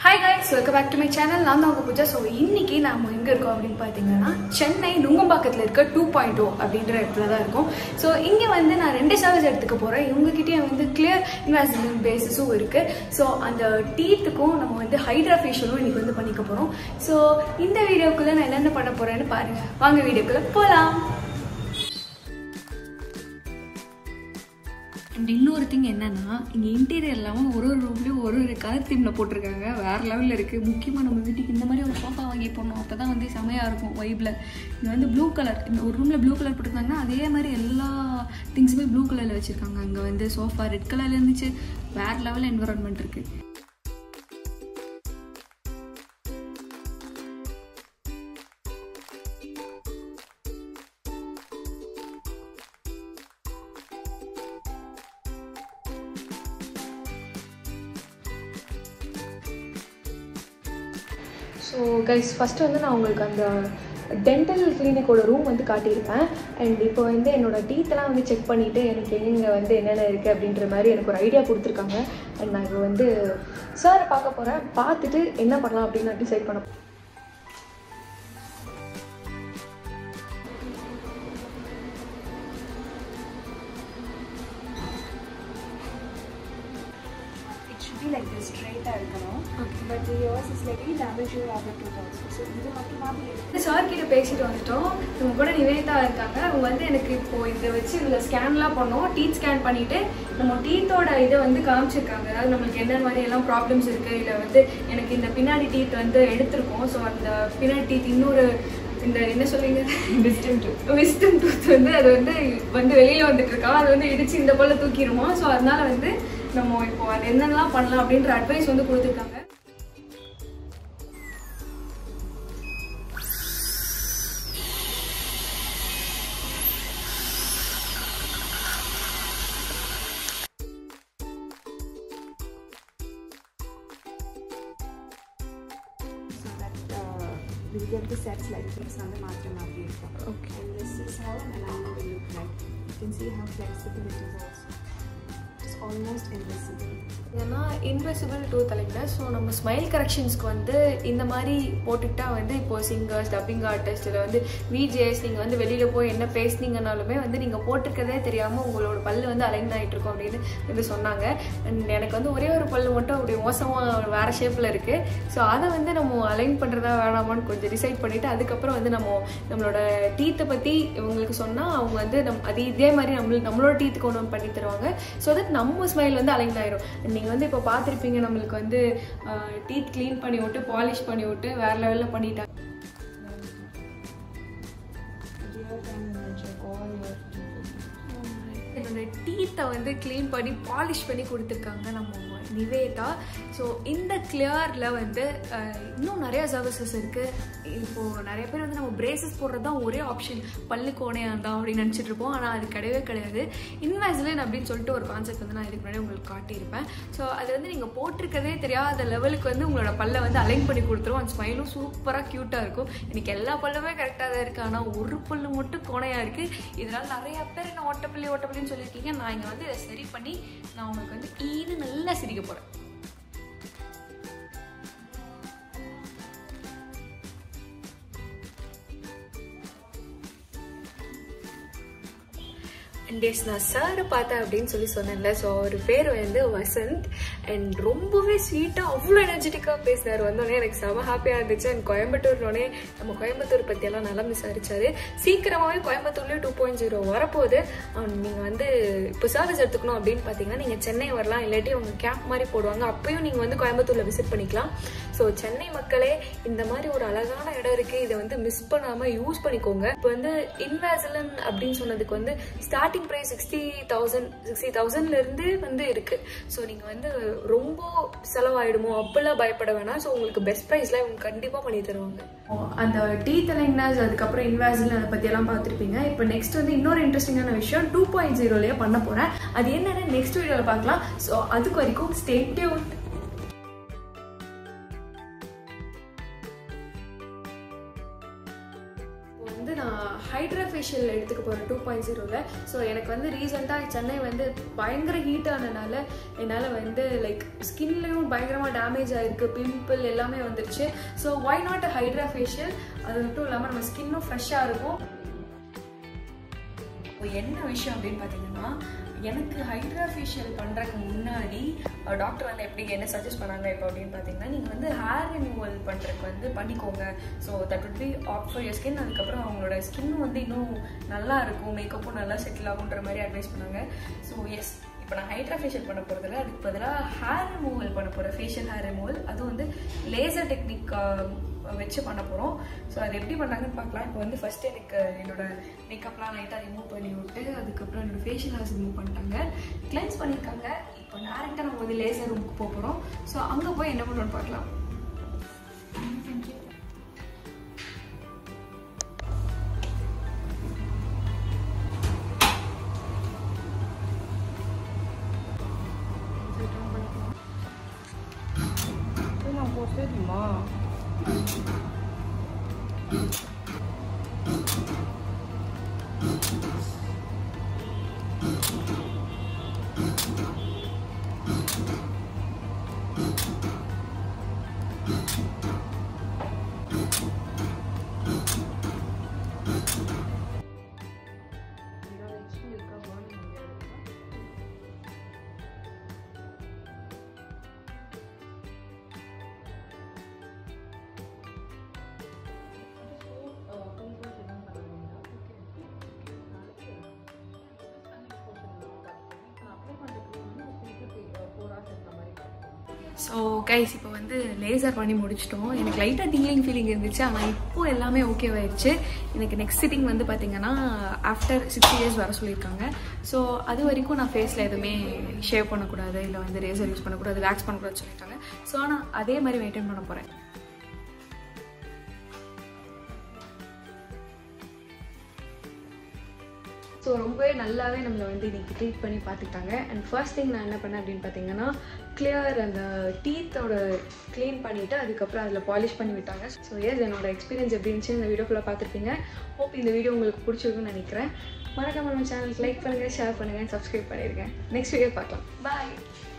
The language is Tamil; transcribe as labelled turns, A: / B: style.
A: Hi guys welcome back to my channel நான் தான் உங்கள் பூஜா ஸோ இன்னைக்கு நாம எங்கே இருக்கோம் அப்படின்னு பார்த்தீங்கன்னா சென்னை நுங்கம்பாக்கத்தில் இருக்க டூ பாயிண்ட் ஓ அப்படின்ற இடத்துல தான் இருக்கும் ஸோ இங்கே வந்து நான் ரெண்டு சர்வீஸ் எடுத்துக்க போகிறேன் இவங்ககிட்டயே வந்து கிளியர் இன்வெஸ்ட்மெண்ட் பேசிஸும் இருக்குது ஸோ அந்த டீத்துக்கும் நம்ம வந்து ஹைட்ரா ஃபேஷியலும் இன்னைக்கு வந்து பண்ணிக்க போகிறோம் ஸோ இந்த வீடியோக்குள்ளே நான் என்னென்ன பண்ண போகிறேன்னு பாருங்கள் வாங்க வீடியோக்குள்ளே போகலாம் அண்ட் இன்னொரு திங் என்னன்னா இங்கே இன்டீரியர் இல்லாமல் ஒரு ஒரு ரூம்லேயும் ஒரு ஒரு கலர் தீமில் போட்டிருக்காங்க வேறு லெவலில் இருக்குது முக்கியமாக நம்ம வீட்டுக்கு இந்த மாதிரி ஒரு சோஃபா வாங்கி போடணும் அப்போ தான் வந்து செமையாக இருக்கும் வைப்பில் இங்கே வந்து ப்ளூ கலர் இந்த ஒரு ரூமில் ப்ளூ கலர் போட்டிருந்தாங்கன்னா அதே மாதிரி எல்லா திங்ஸுமே ப்ளூ கலரில் வச்சுருக்காங்க அங்கே வந்து சோஃபா ரெட் கலரில் இருந்துச்சு வேறு லெவல் என்வரான்மெண்ட் இருக்குது ஸோ கைஸ் ஃபஸ்ட்டு வந்து நான் உங்களுக்கு அந்த டென்டல் கிளினிக்கோட ரூம் வந்து காட்டியிருப்பேன் அண்ட் இப்போ வந்து என்னோடய டீத்தெல்லாம் வந்து செக் பண்ணிவிட்டு எனக்கு எங்கே வந்து என்னென்ன இருக்குது அப்படின்ற மாதிரி எனக்கு ஒரு ஐடியா கொடுத்துருக்காங்க அண்ட் நான் இப்போ வந்து சாரை பார்க்க போகிறேன் பார்த்துட்டு என்ன பண்ணலாம் அப்படின்னு நான் டிசைட் பண்ண
B: it should be like this straight ஆ இருக்கணும் but yours is like really damage your other two also so இது மட்டும் மாதிரி இருக்கு
A: சார் கிட்ட பேசிட்டு வந்துட்டோம் இவங்க கூட நிவேதா இருக்காங்க அவங்க வந்து எனக்கு இப்போ இதை வச்சு இதில் ஸ்கேன்லாம் பண்ணோம் டீத் ஸ்கேன் பண்ணிட்டு நம்ம டீத்தோட இதை வந்து காமிச்சிருக்காங்க அதாவது நம்மளுக்கு என்ன மாதிரி எல்லாம் ப்ராப்ளம்ஸ் இருக்கு இல்லை வந்து எனக்கு இந்த பின்னாடி டீத் வந்து எடுத்திருக்கோம் ஸோ அந்த பின்னாடி டீத் இன்னொரு இந்த என்ன சொல்றீங்க விஸ்டம் டூத் விஸ்டம் டூத் வந்து அது வந்து வந்து வெளியில வந்துட்டு இருக்கா அது வந்து இடிச்சு இந்த போல தூக்கிடுமா ஸோ அதனால வந்து நம்ம இப்போ அது என்னென்னலாம் பண்ணலாம் அப்படின்ற அட்வைஸ் வந்து கொடுத்துருக்காங்க
B: so that uh, we'll get the sets like this வந்து மாத்திர மாதிரி இருக்கும்
A: Okay.
B: and this is how an alignment will look like you can see how flexible it is also it's almost invisible
A: ஏன்னா இன்வெசிபிள் டூ தலைக்கல ஸோ நம்ம ஸ்மைல் கரெக்ஷன்ஸ்க்கு வந்து இந்த மாதிரி போட்டுக்கிட்டா வந்து இப்போ சிங்கர்ஸ் டப்பிங் ஆர்டிஸ்ட் இல்லை வந்து விஜேஸ் நீங்கள் வந்து வெளியில் போய் என்ன பேசுனீங்கனாலுமே வந்து நீங்கள் போட்டிருக்கதே தெரியாமல் உங்களோட பல்லு வந்து அலைன் ஆகிட்டு இருக்கும் அப்படின்னு வந்து சொன்னாங்க அண்ட் எனக்கு வந்து ஒரே ஒரு பல்லு மட்டும் அப்படி மோசமாக வேறு ஷேப்பில் இருக்குது ஸோ அதை வந்து நம்ம அலைன் பண்ணுறதா வேணாமான்னு கொஞ்சம் டிசைட் பண்ணிவிட்டு அதுக்கப்புறம் வந்து நம்ம நம்மளோட டீத்தை பற்றி இவங்களுக்கு சொன்னால் அவங்க வந்து நம் அது இதே மாதிரி நம்ம நம்மளோட டீத்துக்கு ஒன்று பண்ணி தருவாங்க ஸோ தட் நம்ம ஸ்மைல் வந்து அலைன் ஆயிரும் நீங்கள் வந்து இப்போ பார்த்துருப்பீங்க நம்மளுக்கு வந்து டீத் க்ளீன் பண்ணி விட்டு பாலிஷ் பண்ணி விட்டு வேறு லெவலில் பண்ணிட்டாங்க
B: real time will check all your
A: என்னோட டீத்தை வந்து க்ளீன் பண்ணி பாலிஷ் பண்ணி கொடுத்துருக்காங்க நம்ம நிவேதா ஸோ இந்த கிளியரில் வந்து அஹ், இன்னும் நிறைய சர்வீசஸ் இருக்குது இப்போது நிறைய பேர் வந்து நம்ம பிரேசஸ் போடுறது தான் ஒரே ஆப்ஷன் பல்லு கோணையாக இருந்தால் அப்படின்னு நினச்சிட்டு இருப்போம் ஆனால் அது கிடையவே கிடையாது இன்வாசிலின் அப்படின்னு சொல்லிட்டு ஒரு கான்செப்ட் வந்து நான் இதுக்கு முன்னாடி உங்களுக்கு காட்டியிருப்பேன் ஸோ அது வந்து நீங்கள் போட்டிருக்கதே தெரியாத லெவலுக்கு வந்து உங்களோட பல்லை வந்து அலைன் பண்ணி கொடுத்துரும் அந்த ஸ்மைலும் சூப்பராக க்யூட்டாக இருக்கும் எனக்கு எல்லா பல்லுமே கரெக்டாக தான் இருக்குது ஆனால் ஒரு பல்லு மட்டும் கோணையாக இருக்குது இதனால் நிறைய பேர் என்ன ஓட்டப்பள்ளி ஓட்டப்பள்ளின்னு சொல்லியிருக்கீங்க நான் இங்கே வந்து இதை சரி பண்ணி நான் உங்களுக்கு வந்து ஈனு நல்லா சிரிக்க போகிறேன் டேஸ் நான் சாரை பார்த்தேன் அப்படின்னு சொல்லி சொன்னேன்ல ஸோ அவர் பேர் வந்து வசந்த் அண்ட் ரொம்பவே ஸ்வீட்டாக அவ்வளோ எனர்ஜெட்டிக்காக பேசினார் வந்தோடனே எனக்கு செம ஹாப்பியாக இருந்துச்சு அண்ட் கோயம்புத்தூர்னோடனே நம்ம கோயம்புத்தூர் பற்றியெல்லாம் நல்லா விசாரிச்சாரு சீக்கிரமாகவே கோயம்புத்தூர்லேயும் டூ பாயிண்ட் ஜீரோ வரப்போகுது நீங்கள் வந்து இப்போ சர்வீஸ் எடுத்துக்கணும் அப்படின்னு பார்த்தீங்கன்னா நீங்கள் சென்னை வரலாம் இல்லாட்டி உங்கள் கேம்ப் மாதிரி போடுவாங்க அப்பயும் நீங்கள் வந்து கோயம்புத்தூரில் விசிட் பண்ணிக்கலாம் ஸோ சென்னை மக்களே இந்த மாதிரி ஒரு அழகான இடம் இருக்குது இதை வந்து மிஸ் பண்ணாமல் யூஸ் பண்ணிக்கோங்க இப்போ வந்து இன்வாசிலன் அப்படின்னு சொன்னதுக்கு வந்து starting price sixty thousand sixty தௌசண்ட்லேருந்து வந்து இருக்குது ஸோ நீங்கள் வந்து ரொம்ப செலவாயிடுமோ அப்பெல்லாம் பயப்பட வேணாம் ஸோ உங்களுக்கு பெஸ்ட் ப்ரைஸில் இவங்க கண்டிப்பாக பண்ணி தருவாங்க அந்த டீத் அலைனர்ஸ் அதுக்கப்புறம் இன்வாசில் அதை பற்றியெல்லாம் பார்த்துருப்பீங்க இப்போ நெக்ஸ்ட் வந்து இன்னொரு இன்ட்ரெஸ்டிங்கான விஷயம் டூ பாயிண்ட் ஜீரோலேயே பண்ண போகிறேன் அது என்னென்னு நெக்ஸ்ட் வீடியோவில் பார்க்கலாம் ஸோ அதுக்கு வரைக்கும் ஸ்டே டியூன் இப்போ வந்து வந்து நான் ஹைட்ரா ஃபேஷியல் எடுத்துக்க போகிறேன் டூ பாயிண்ட் ஜீரோவில் ஸோ எனக்கு வந்து ரீசெண்டாக சென்னை வந்து பயங்கர ஹீட் ஆனதுனால என்னால் வந்து லைக் ஸ்கின்லேயும் பயங்கரமாக டேமேஜ் ஆகிருக்கு பிம்பிள் எல்லாமே வந்துருச்சு so why not hydra facial அது மட்டும் இல்லாமல் நம்ம ஸ்கின்னும் ஃப்ரெஷ்ஷாக இருக்கும் இப்போ என்ன விஷயம் அப்படின்னு பார்த்தீங்கன்னா எனக்கு ஹைட்ரா ஃபேஷியல் பண்ணுறதுக்கு முன்னாடி டாக்டர் வந்து எப்படி என்ன சஜஸ்ட் பண்ணாங்க இப்போ அப்படின்னு பார்த்தீங்கன்னா நீங்கள் வந்து ஹேர் ரிமூவல் பண்ணுறதுக்கு வந்து பண்ணிக்கோங்க so that would be apt for your skin அதுக்கப்புறம் அவங்களோட ஸ்கின் வந்து இன்னும் நல்லா இருக்கும் மேக்கப்பும் நல்லா செட்டில் ஆகுன்ற மாதிரி அட்வைஸ் பண்ணாங்க ஸோ எஸ் இப்போ நான் ஹைட்ரா ஃபேஷியல் பண்ண போகிறதில்ல அதுக்கு பதிலாக ஹேர் ரிமூவல் பண்ண போகிறேன் ஃபேஷியல் ஹேர் ரிமூவல் அதுவும் வந்து லேசர் டெக்னிக் வச்சு பண்ண போகிறோம் ஸோ அது எப்படி பண்ணுறாங்கன்னு பார்க்கலாம் இப்போ வந்து ஃபஸ்ட்டு எனக்கு என்னோட மேக்கப்லாம் லைட்டாக ரிமூவ் பண்ணி விட்டு அதுக்கப்புறம் என்னோட ஃபேஷியல் ஹேர்ஸ் ரிமூவ் பண்ணிட்டாங்க கிளென்ஸ் பண்ணியிருக்காங்க இப்போ டேரெக்டாக நம்ம வந்து லேசர் ரூமுக்கு போக போகிறோம் ஸோ அங்கே போய் என்ன பண்ணுறோன்னு பார்க்கலாம்
B: நான் போக தெரியுமா
A: ஸோ கைஸ் இப்போ வந்து லேசர் பண்ணி முடிச்சிட்டோம் எனக்கு லைட்டாக டிங்லிங் ஃபீலிங் இருந்துச்சு ஆனால் இப்போ எல்லாமே ஓகே ஆயிடுச்சு எனக்கு நெக்ஸ்ட் சிட்டிங் வந்து பார்த்தீங்கன்னா ஆஃப்டர் சிக்ஸ் இயர்ஸ் வர சொல்லியிருக்காங்க ஸோ அது வரைக்கும் நான் ஃபேஸில் எதுவுமே ஷேவ் பண்ணக்கூடாது இல்லை வந்து ரேசர் யூஸ் பண்ணக்கூடாது வேக்ஸ் பண்ணக்கூடாதுன்னு சொல்லியிருக்காங்க ஸோ ஆனால் அதே மாதிரி மெயின்டைன் பண்ண போகிறேன் ஸோ ரொம்பவே நல்லாவே நம்மளை வந்து இன்னைக்கு ட்ரீட் பண்ணி பார்த்துக்கிட்டாங்க அண்ட் ஃபர்ஸ்ட் திங் நான் என்ன பண்ணேன் அப்படின்னு பார்த்தீங்கன்னா கிளியர் அந்த டீத்தோட க்ளீன் பண்ணிவிட்டு அதுக்கப்புறம் அதில் பாலிஷ் பண்ணி விட்டாங்க ஸோ எஸ் என்னோட எக்ஸ்பீரியன்ஸ் எப்படி இருந்துச்சு இந்த வீடியோ ஃபுல்லாக பார்த்துருப்பீங்க ஹோப் இந்த வீடியோ உங்களுக்கு பிடிச்சிருக்குன்னு நினைக்கிறேன் மறக்காம நம்ம சேனலுக்கு லைக் பண்ணுங்கள் ஷேர் பண்ணுங்கள் சப்ஸ்கிரைப் பண்ணிடுங்க நெக்ஸ்ட் வீடியோ பார்க்கலாம் பாய்